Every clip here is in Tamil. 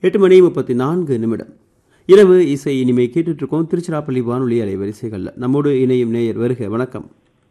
எட்டு மணி முப்பத்தி நான்கு நிமிடம் இரவு இசை இனிமை கேட்டுட்டு இருக்கோம் திருச்சிராப்பள்ளி வானொலி அலைவரிசைகள்ல நம்மோடு இணையும் நேயர் வருக வணக்கம்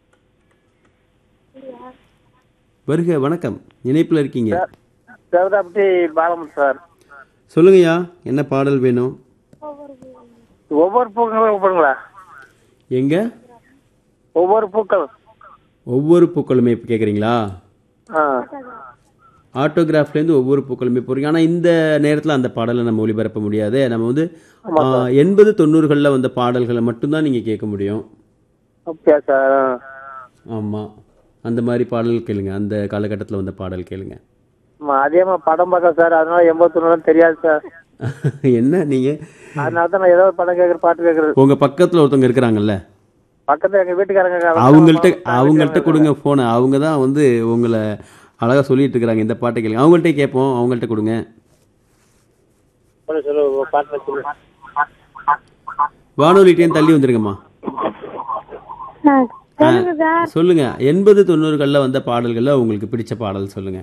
வருக வணக்கம் இணைப்புல இருக்கீங்க தேவதாப்பட்டி பாலம் சார் சொல்லுங்கய்யா என்ன பாடல் வேணும் ஒவ்வொரு பூக்களும் போடுங்களா எங்க ஒவ்வொரு பூக்கள் ஒவ்வொரு பூக்களுமே இப்போ கேட்குறீங்களா ஆ ஆட்டோகிராஃப்லேருந்து ஒவ்வொரு பூக்களுமே போகிறீங்க ஆனால் இந்த நேரத்தில் அந்த பாடலை நம்ம ஒளிபரப்ப முடியாது நம்ம வந்து ஆ, எண்பது தொண்ணூறுகளில் வந்த பாடல்களை மட்டும்தான் நீங்கள் கேட்க முடியும் அப்படியா சார் ஆமாம் அந்த மாதிரி பாடல் கேளுங்க அந்த காலகட்டத்தில் வந்த பாடல் கேளுங்க ஆமா, அதிகமா படம் பார்க்க சார் அதனால எண்பத்தொன்னு தெரியாது சார் என்ன நீங்கள் அதனால தான் நான் ஏதோ ஒரு படம் கேட்குற பாட்டு கேட்கறது உங்கள் பக்கத்தில் ஒருத்தவங்க இருக்கிறாங்கல்ல பக்கத்துல எங்க வீட்டுக்காரங்க இருக்காங்க. அவங்கள்ட்ட அவங்கள்ட்ட கொடுங்க ஃபோனை அவங்க தான் வந்து உங்களை அழகாக சொல்லிட்டு இருக்கிறாங்க இந்த பாட்டை கேளுங்க அவங்கள்ட்ட கேட்போம் அவங்கள்ட்ட கொடுங்க சொல்லு, சொல்லு ஒரு பாட்டு சொல்லு வானொலிட்டேயும் தள்ளி வந்துருங்கம்மா சொல்லுங்க சார் சொல்லுங்க எண்பது தொண்ணூறுகளில் வந்த பாடல்கள்ல உங்களுக்கு பிடிச்ச பாடல் சொல்லுங்க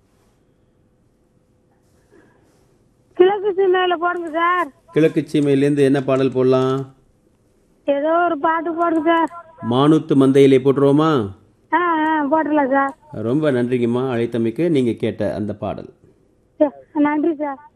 கிழக்கு சீமையில போடுங்க சார் கிழக்கு சீமையிலேருந்து என்ன பாடல் போடலாம் ஏதோ ஒரு பாட்டு போடுங்க சார் மானூத்து மந்தையிலே போட்டுருவோமா ஆ ஆ போட்டுடலாம் சார் ரொம்ப நன்றிங்கம்மா அழைத்தமைக்கு நீங்கள் கேட்ட அந்த பாடல் சரி, நன்றி சார்